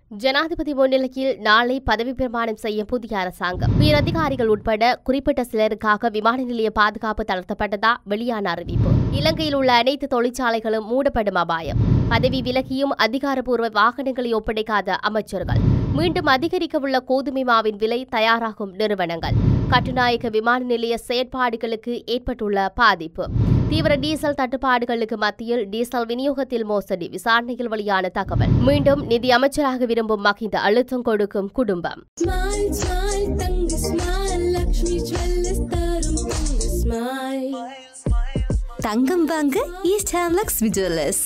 ஜனாதிபதி முன்னிலையில் நாளை பதவி பிரமாணம் செய்யும் புதிய அரசாங்கம் உயரதிகாரிகள் உட்பட குறிப்பிட்ட சிலருக்காக விமான நிலைய பாதுகாப்பு தளர்த்தப்பட்டதா வெளியான அறிவிப்பு இலங்கையில் உள்ள அனைத்து தொழிற்சாலைகளும் மூடப்படும் அபாயம் பதவி விலகியும் அதிகாரப்பூர்வ வாகனங்களை ஒப்படைக்காத அமைச்சர்கள் மீண்டும் அதிகரிக்கவுள்ள கோதுமை மாவின் விலை தயாராகும் நிறுவனங்கள் கட்டுநாயக்க விமான நிலைய செயற்பாடுகளுக்கு ஏற்பட்டுள்ள பாதிப்பு தீவிர டீசல் தட்டுப்பாடுகளுக்கு மத்தியில் டீசல் விநியோகத்தில் மோசடி விசாரணையில் வெளியான தகவல் மீண்டும் நிதி அமைச்சராக விரும்பும் மகிந்த அழுத்தம் கொடுக்கும் குடும்பம் Smile, smile, தங்க smile, லக்ஷ்மி ஜுவல்லர்ஸ் தரும் தங்க smile. தங்கம் வாங்க ஈஸ்ட் ஹேம்லக்ஸ் விஜுவலர்ஸ்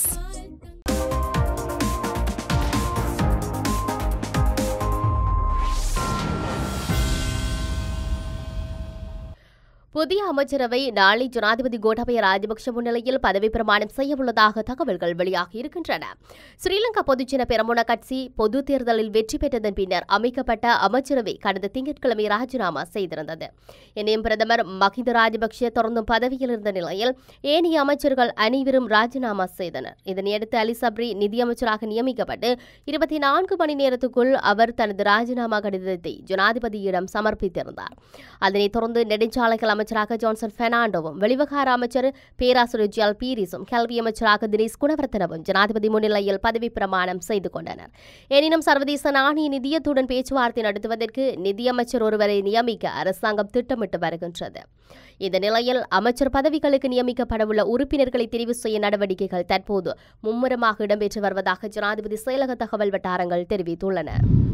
புதிய அமைச்சரவை நாளை ஜனாதிபதி கோட்டாபய ராஜபக்ஷ முன்னிலையில் பதவி பிரமாணம் செய்யவுள்ளதாக தகவல்கள் வெளியாகி இருக்கின்றன ஸ்ரீலங்கா பொதுஜன பெரமுன கட்சி பொது தேர்தலில் வெற்றி பெற்றதன் பின்னர் அமைக்கப்பட்ட அமைச்சரவை கடந்த திங்கட்கிழமை ராஜினாமா செய்திருந்தது இனியும் பிரதமர் மஹிந்த ராஜபக்ஷ தொடர்ந்தும் பதவியில் இருந்த நிலையில் ஏனைய அமைச்சர்கள் அனைவரும் ராஜினாமா செய்தனர் இதனையடுத்து அலி சப்ரி நிதியமைச்சராக நியமிக்கப்பட்டு இருபத்தி நான்கு மணி நேரத்துக்குள் அவர் தனது ராஜினாமா கடிதத்தை ஜனாதிபதியிடம் சமர்ப்பித்திருந்தார் அதனைத் தொடர்ந்து நெடுஞ்சாலைகள் அமைச்சராக ஜான்சன் பெர்னாண்டோவும் வெளிவகார அமைச்சர் பேராசிரியர் ஜியல் பீரிஸும் கல்வி அமைச்சராக தினேஷ் குணவர்த்தனவும் ஜனாதிபதி முன்னிலையில் பதவி பிரமாணம் செய்து கொண்டனர் எனினும் சர்வதேச நாணய நிதியத்துடன் பேச்சுவார்த்தை நடத்துவதற்கு நிதியமைச்சர் ஒருவரை நியமிக்க அரசாங்கம் திட்டமிட்டு வருகின்றது இந்த நிலையில் அமைச்சர் பதவிகளுக்கு நியமிக்கப்படவுள்ள உறுப்பினர்களை தெரிவு செய்ய நடவடிக்கைகள் தற்போது மும்முரமாக இடம்பெற்று வருவதாக ஜனாதிபதி செயலக தகவல் வட்டாரங்கள் தெரிவித்துள்ளன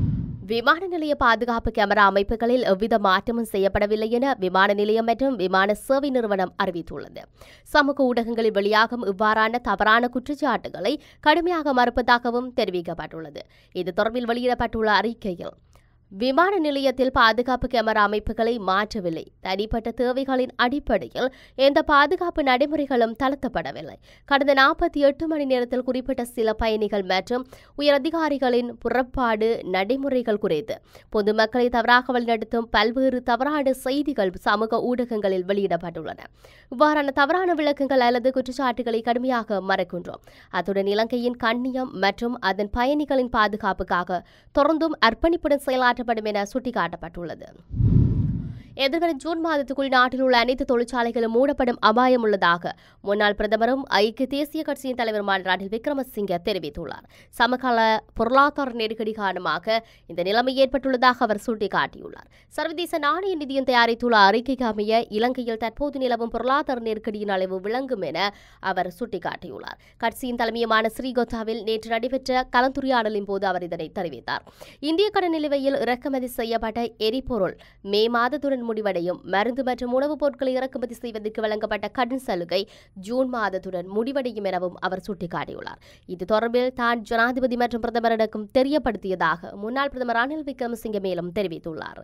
விமான நிலைய பாதுகாப்பு கேமரா அமைப்புகளில் எவ்வித மாற்றமும் செய்யப்படவில்லை என விமான நிலையம் மற்றும் விமான சேவை நிறுவனம் அறிவித்துள்ளது சமூக ஊடகங்களில் வெளியாகும் இவ்வாறான தவறான குற்றச்சாட்டுகளை கடுமையாக மறுப்பதாகவும் தெரிவிக்கப்பட்டுள்ளது இது தொடர்பில் வெளியிடப்பட்டுள்ள அறிக்கையில் விமான நிலையத்தில் பாதுகாப்பு கேமரா அமைப்புகளை மாற்றவில்லை தனிப்பட்ட தேவைகளின் அடிப்படையில் எந்த பாதுகாப்பு நடைமுறைகளும் தளர்த்தப்படவில்லை கடந்த நாற்பத்தி எட்டு மணி நேரத்தில் குறிப்பிட்ட சில பயணிகள் மற்றும் உயரதிகாரிகளின் புறப்பாடு நடைமுறைகள் குறித்து பொதுமக்களை தவறாக வழிநடத்தும் பல்வேறு தவறான செய்திகள் சமூக ஊடகங்களில் வெளியிடப்பட்டுள்ளன இவ்வாறான தவறான விளக்கங்கள் அல்லது குற்றச்சாட்டுகளை கடுமையாக மறைக்கின்றோம் அத்துடன் இலங்கையின் கண்ணியம் மற்றும் அதன் பயணிகளின் பாதுகாப்புக்காக தொடர்ந்தும் அர்ப்பணிப்புடன் செயலாற்றப்படும் என சுட்டிக்காட்டப்பட்டுள்ளது எதிர்வரும் ஜூன் மாதத்துக்குள் நாட்டில் உள்ள அனைத்து தொழிற்சாலைகளும் மூடப்படும் அபாயம் உள்ளதாக முன்னாள் பிரதமரும் ஐக்கிய தேசிய கட்சியின் தலைவருமான ரணில் விக்ரமசிங்க தெரிவித்துள்ளார் சமகால பொருளாதார நெருக்கடி காரணமாக இந்த நிலைமை ஏற்பட்டுள்ளதாக அவர் சுட்டிக்காட்டியுள்ளார் சர்வதேச நாணய நிதியம் தயாரித்துள்ள அறிக்கைக்கு அமைய இலங்கையில் தற்போது நிலவும் பொருளாதார நெருக்கடியின் அளவு விளங்கும் என அவர் சுட்டிக்காட்டியுள்ளார் கட்சியின் தலைமையமான ஸ்ரீகோத்தாவில் நேற்று நடைபெற்ற கலந்துரையாடலின் போது அவர் இதனை தெரிவித்தார் இந்திய கடன் நிலுவையில் இறக்குமதி செய்யப்பட்ட எரிபொருள் மே மாதத்துடன் முடிவடையும் மருந்து மற்றும் உணவுப் பொருட்களை இறக்குமதி செய்வதற்கு வழங்கப்பட்ட கடன் சலுகை ஜூன் மாதத்துடன் முடிவடையும் எனவும் அவர் சுட்டிக்காட்டியுள்ளார் இது தொடர்பில் தான் ஜனாதிபதி மற்றும் பிரதமரிடக்கும் தெரியப்படுத்தியதாக முன்னாள் பிரதமர் ரணில் விக்ரமசிங்கே மேலும் தெரிவித்துள்ளார்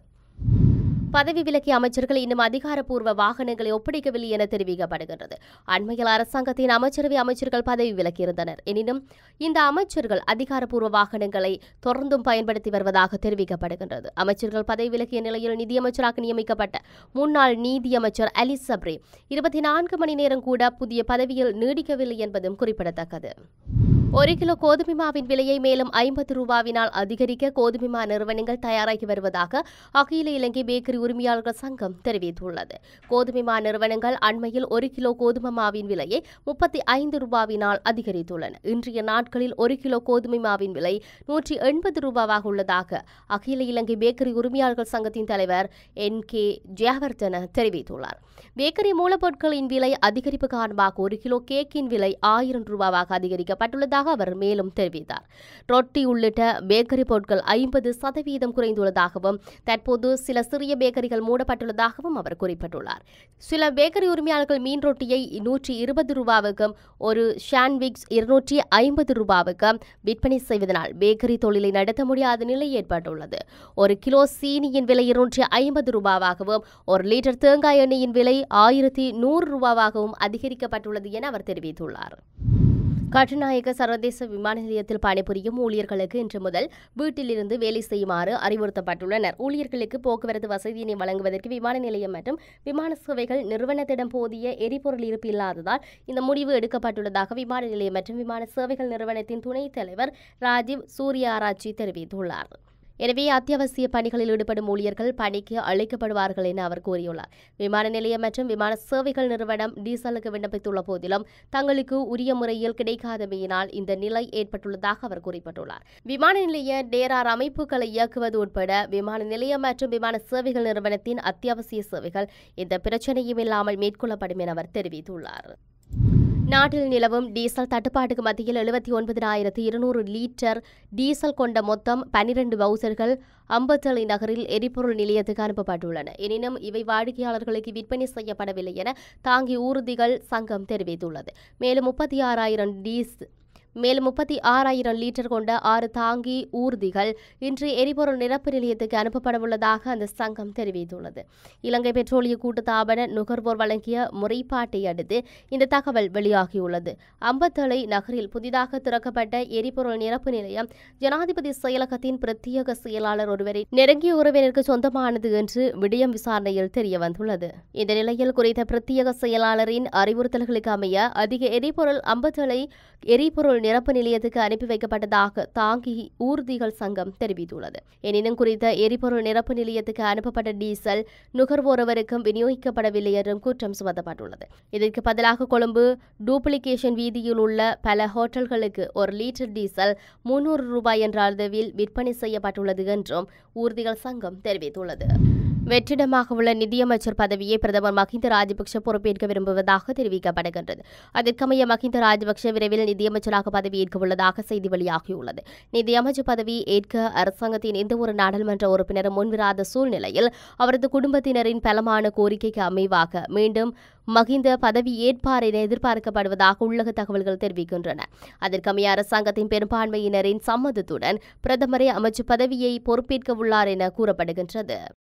பதவி விலக்கிய அமைச்சர்கள் இன்னும் அதிகாரப்பூர்வ வாகனங்களை ஒப்படைக்கவில்லை என தெரிவிக்கப்படுகின்றது அண்மையில் அரசாங்கத்தின் அமைச்சரவை அமைச்சர்கள் பதவி விலக்கியிருந்தனர் எனினும் இந்த அமைச்சர்கள் அதிகாரப்பூர்வ வாகனங்களை தொடர்ந்தும் பயன்படுத்தி வருவதாக தெரிவிக்கப்படுகின்றது அமைச்சர்கள் பதவி விலக்கிய நிலையில் நிதியமைச்சராக நியமிக்கப்பட்ட முன்னாள் நீதியமைச்சர் அலி சப்ரி இருபத்தி நான்கு மணி நேரம் கூட புதிய பதவியில் நீடிக்கவில்லை என்பதும் குறிப்பிடத்தக்கது ஒரு கிலோ கோதுமை மாவின் விலையை மேலும் ஐம்பது ரூபாவினால் அதிகரிக்க கோதுமை மா நிறுவனங்கள் தயாராகி வருவதாக அகில இலங்கை பேக்கரி உரிமையாளர்கள் சங்கம் தெரிவித்துள்ளது கோதுமை மா நிறுவனங்கள் அண்மையில் ஒரு கிலோ கோதுமை மாவின் விலையை முப்பத்தி ஐந்து ரூபாவினால் அதிகரித்துள்ளன இன்றைய நாட்களில் ஒரு கிலோ கோதுமை மாவின் விலை நூற்றி எண்பது ரூபாவாக உள்ளதாக அகில இலங்கை பேக்கரி உரிமையாளர்கள் சங்கத்தின் தலைவர் என் கே ஜெயவர்தன தெரிவித்துள்ளார் பேக்கரி மூலப்பொருட்களின் விலை அதிகரிப்பு காரணமாக ஒரு கிலோ கேக்கின் விலை ஆயிரம் ரூபாவாக அதிகரிக்கப்பட்டுள்ளதாக அவர் மேலும் தெரிவித்தார் ரொட்டி உள்ளிட்ட பேக்கரி பொருட்கள் ஐம்பது சதவீதம் குறைந்துள்ளதாகவும் தற்போது சில சிறிய பேக்கரிகள் மூடப்பட்டுள்ளதாகவும் அவர் குறிப்பிட்டுள்ளார் சில பேக்கரி உரிமையாளர்கள் மீன் ரொட்டியை நூற்றி இருபது ரூபாவுக்கும் ஒரு ஷாண்ட்விக்ஸ் இருநூற்றி ஐம்பது ரூபாவுக்கும் விற்பனை செய்வதனால் பேக்கரி தொழிலை நடத்த முடியாத நிலை ஏற்பட்டுள்ளது ஒரு கிலோ சீனியின் விலை இருநூற்றி ஐம்பது ரூபாவாகவும் ஒரு லிட்டர் தேங்காய் எண்ணெயின் விலை ஆயிரத்தி நூறு ரூபாவாகவும் அதிகரிக்கப்பட்டுள்ளது என அவர் தெரிவித்துள்ளார் கட்டுநாயக்க சர்வதேச விமான நிலையத்தில் பணிபுரியும் ஊழியர்களுக்கு இன்று முதல் வீட்டிலிருந்து வேலை செய்யுமாறு அறிவுறுத்தப்பட்டுள்ளனர் ஊழியர்களுக்கு போக்குவரத்து வசதியினை வழங்குவதற்கு விமான நிலையம் மற்றும் விமான சேவைகள் நிறுவனத்திடம் போதிய எரிபொருள் இருப்பு இல்லாததால் இந்த முடிவு எடுக்கப்பட்டுள்ளதாக விமான நிலையம் மற்றும் விமான சேவைகள் நிறுவனத்தின் துணைத் தலைவர் ராஜீவ் சூர்யாராச்சி தெரிவித்துள்ளார் எனவே அத்தியாவசிய பணிகளில் ஈடுபடும் ஊழியர்கள் பணிக்கு அழைக்கப்படுவார்கள் என அவர் கூறியுள்ளார் விமான நிலையம் மற்றும் விமான சேவைகள் நிறுவனம் டீசலுக்கு விண்ணப்பித்துள்ள போதிலும் தங்களுக்கு உரிய முறையில் கிடைக்காதமையினால் இந்த நிலை ஏற்பட்டுள்ளதாக அவர் குறிப்பிட்டுள்ளார் விமான நிலைய டேரார் அமைப்புகளை இயக்குவது உட்பட விமான நிலையம் மற்றும் விமான சேவைகள் நிறுவனத்தின் அத்தியாவசிய சேவைகள் எந்த பிரச்சனையும் இல்லாமல் மேற்கொள்ளப்படும் என அவர் தெரிவித்துள்ளார் நாட்டில் நிலவும் டீசல் தட்டுப்பாட்டுக்கு மத்தியில் எழுபத்தி ஒன்பதினாயிரத்து இருநூறு லீட்டர் டீசல் கொண்ட மொத்தம் பனிரெண்டு பவுசர்கள் அம்பத்தளி நகரில் எரிபொருள் நிலையத்துக்கு அனுப்பப்பட்டுள்ளன எனினும் இவை வாடிக்கையாளர்களுக்கு விற்பனை செய்யப்படவில்லை என தாங்கி ஊர்திகள் சங்கம் தெரிவித்துள்ளது மேலும் முப்பத்தி ஆறாயிரம் டீஸ் மேலும் முப்பத்தி ஆறாயிரம் லிட்டர் கொண்ட ஆறு தாங்கி ஊர்திகள் இன்று எரிபொருள் நிரப்பு நிலையத்துக்கு அனுப்பப்படவுள்ளதாக அந்த சங்கம் தெரிவித்துள்ளது இலங்கை பெட்ரோலிய கூட்டுத்தாபன நுகர்வோர் வழங்கிய முறைப்பாட்டை அடுத்து இந்த தகவல் வெளியாகியுள்ளது அம்பத்தளை நகரில் புதிதாக திறக்கப்பட்ட எரிபொருள் நிரப்பு நிலையம் ஜனாதிபதி செயலகத்தின் பிரத்யேக செயலாளர் ஒருவரின் நெருங்கிய உறவினருக்கு சொந்தமானது என்று விடயம் விசாரணையில் தெரிய வந்துள்ளது இந்த நிலையில் குறித்த பிரத்யேக செயலாளரின் அறிவுறுத்தல்களுக்கு அமைய அதிக எரிபொருள் அம்பத்தளை எரிபொருள் நிரப்பு நிலையத்துக்கு அனுப்பி வைக்கப்பட்டதாக தாங்கி ஊர்திகள் சங்கம் தெரிவித்துள்ளது எனினும் குறித்த எரிபொருள் நிரப்பு நிலையத்துக்கு அனுப்பப்பட்ட டீசல் நுகர்வோரவருக்கும் விநியோகிக்கப்படவில்லை என்றும் குற்றம் சுமத்தப்பட்டுள்ளது இதற்கு பதிலாக கொழும்பு டூப்ளிகேஷன் வீதியில் உள்ள பல ஹோட்டல்களுக்கு ஒரு லிட்டர் டீசல் முன்னூறு ரூபாய் என்ற அளவில் விற்பனை செய்யப்பட்டுள்ளது என்றும் ஊர்திகள் சங்கம் தெரிவித்துள்ளது வெற்றிடமாக உள்ள நிதியமைச்சர் பதவியை பிரதமர் மஹிந்த ராஜபக்ஷ பொறுப்பேற்க விரும்புவதாக தெரிவிக்கப்படுகின்றது அதற்கமைய மஹிந்த ராஜபக்ஷ விரைவில் நிதியமைச்சராக பதவியேற்க உள்ளதாக செய்தி வெளியாகியுள்ளது நிதியமைச்சர் பதவி ஏற்க அரசாங்கத்தின் எந்த ஒரு நாடாளுமன்ற உறுப்பினரும் முன்வராத சூழ்நிலையில் அவரது குடும்பத்தினரின் பலமான கோரிக்கைக்கு அமைவாக மீண்டும் மஹிந்த பதவி ஏற்பார் என எதிர்பார்க்கப்படுவதாக உள்ளக தகவல்கள் தெரிவிக்கின்றன அதற்கமைய அரசாங்கத்தின் பெரும்பான்மையினரின் சம்மதத்துடன் பிரதமரே அமைச்சு பதவியை பொறுப்பேற்க உள்ளார் என கூறப்படுகின்றது